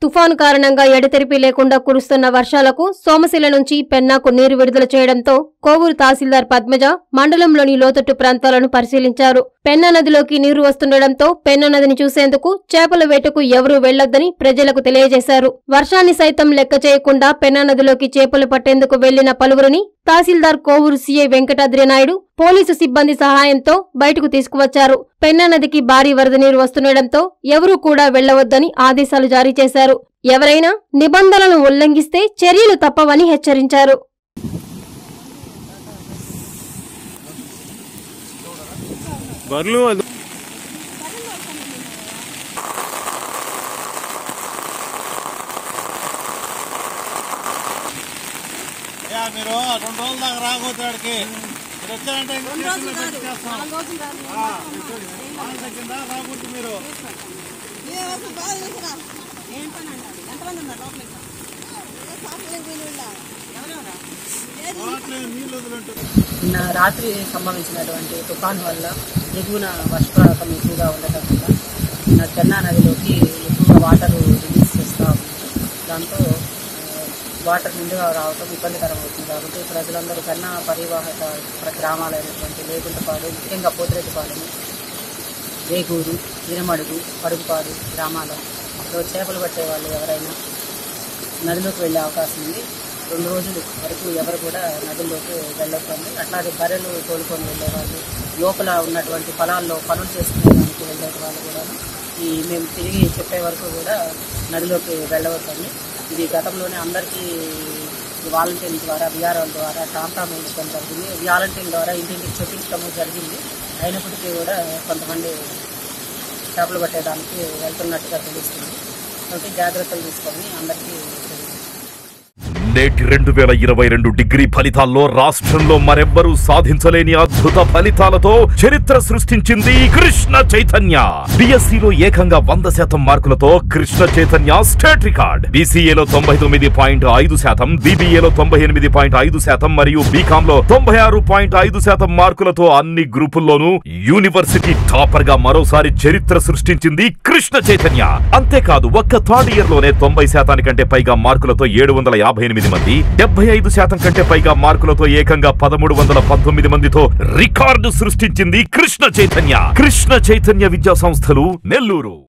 తుఫాను కారణంగా ఎడతెరిపి లేకుండా కురుస్తున్న వర్షాలకు సోమశిల నుంచి పెన్నాకు నీరు విడుదల చేయడంతో కోవూరు తహసీల్దార్ పద్మజ మండలంలోని లోతట్టు ప్రాంతాలను పరిశీలించారు పెన్నా నదిలోకి నీరు వస్తుండటంతో పెన్నా నదిని చూసేందుకు చేపల వేటకు ఎవరూ వెళ్లొద్దని ప్రజలకు తెలియజేశారు వర్షాన్ని సైతం లెక్క చేయకుండా పెన్నా నదిలోకి చేపలు పట్టేందుకు వెళ్లిన పలువురిని తహసీల్దార్ కోవూరు సీఐ వెంకటాద్రి నాయుడు పోలీసు సిబ్బంది సహాయంతో బయటకు తీసుకువచ్చారు పెన్నా నదికి భారీ వరద నీరు వస్తుండటంతో ఎవరూ కూడా వెళ్లవద్దని ఆదేశాలు జారీ చేశారు ఎవరైనా నిబంధనలను ఉల్లంఘిస్తే చర్యలు తప్పవని హెచ్చరించారు బర్లు అది అయ్యా మీరు రెండు రోజుల దాకా రాకపోతే వాడికి మీరు వచ్చారంటే ఇంకా స్టేషన్లో పెట్టి చేస్తాం. ఆ, మానస కింద రాకూడదు మీరు రావట్లేదు, నీళ్ళు వదులుంటుంది నిన్న రాత్రి సంభవించినటువంటి తుఫాను వల్ల ఎగువన వర్షపాతం ఎక్కువగా ఉండటం వల్ల నిన్న చెన్నా నదిలోకి ఎక్కువగా వాటర్ రిలీజ్ చేస్తూ ఉంది దాంతో ఆ, వాటర్ నిండుగా రావటం ఇబ్బందికరం అవుతుంది కాబట్టి ప్రజలందరూ కన్నా పరివాహక ప్ర- గ్రామాలైనటువంటి లేగుంటపాడు ముఖ్యంగా పోతిరెడ్డిపాలెం వేగూరు ఇరమడుగు పడుగుపాడు గ్రామాలలో చేపలు పట్టే వాళ్ళు ఎవరైనా నదిలోకి వెళ్ళే అవకాశం ఉంది రెండు రోజులు వరకు ఎవరు కూడా నదుల్లోకి వెళ్ళొద్దండి అట్లాగే బర్రెలు తోలుకొని వెళ్ళేవాళ్ళు లోపల ఉన్నటువంటి పొలాల్లో పనులు చేసుకునేదానికి వెళ్ళే వాళ్ళు కూడా ఈ మేము తిరిగి చెప్పే వరకు కూడా నదిలోకి వెళ్ళవద్దండి ఇది గతంలోనే అందరికీ వాలంటీర్ల ద్వారా విఆర్ఓల ద్వారా టాంటా వేయించడం జరిగింది వాలంటీర్ల ద్వారా ఇంటింటికి చెప్పించడము జరిగింది అయినప్పటికీ కూడా కొంతమంది చేపలు పట్టేదానికి వెళ్తున్నట్టుగా తెలుస్తుంది కాబట్టి జాగ్రత్తలు తీసుకొని అందరికీ తెలియజేస్తాం నేటి రెండు వేల ఇరవై రెండు డిగ్రీ ఫలితాల్లో రాష్ట్రంలో మరెవ్వరూ సాధించలేని అద్భుత ఫలితాలతో చరిత్ర సృష్టించింది కృష్ణ చైతన్య డిఎస్సిలో ఏకంగా వంద శాతం మార్కులతో కృష్ణ చైతన్య స్టేట్ రికార్డ్ బీసీఏలో తొంభై తొమ్మిది పాయింట్ ఐదు శాతం బీబీఏలో తొంభై ఎనిమిది పాయింట్ ఐదు శాతం మరియు బీకామ్ లో తొంభై ఆరు పాయింట్ ఐదు శాతం మార్కులతో అన్ని గ్రూపుల్లోనూ యూనివర్సిటీ టాపర్ గా మరోసారి చరిత్ర సృష్టించింది కృష్ణ చైతన్య అంతేకాదు ఒక్క థర్డ్ ఇయర్ లోనే తొంభై శాతానికంటే పైగా మార్కులతో ఏడు వందల యాభై ఎనిమిది మంది డెబ్బై ఐదు శాతం కంటే పైగా మార్కులతో ఏకంగా పదమూడు వందల పంతొమ్మిది మందితో రికార్డు సృష్టించింది కృష్ణ చైతన్య కృష్ణ చైతన్య విద్యా సంస్థలు నెల్లూరు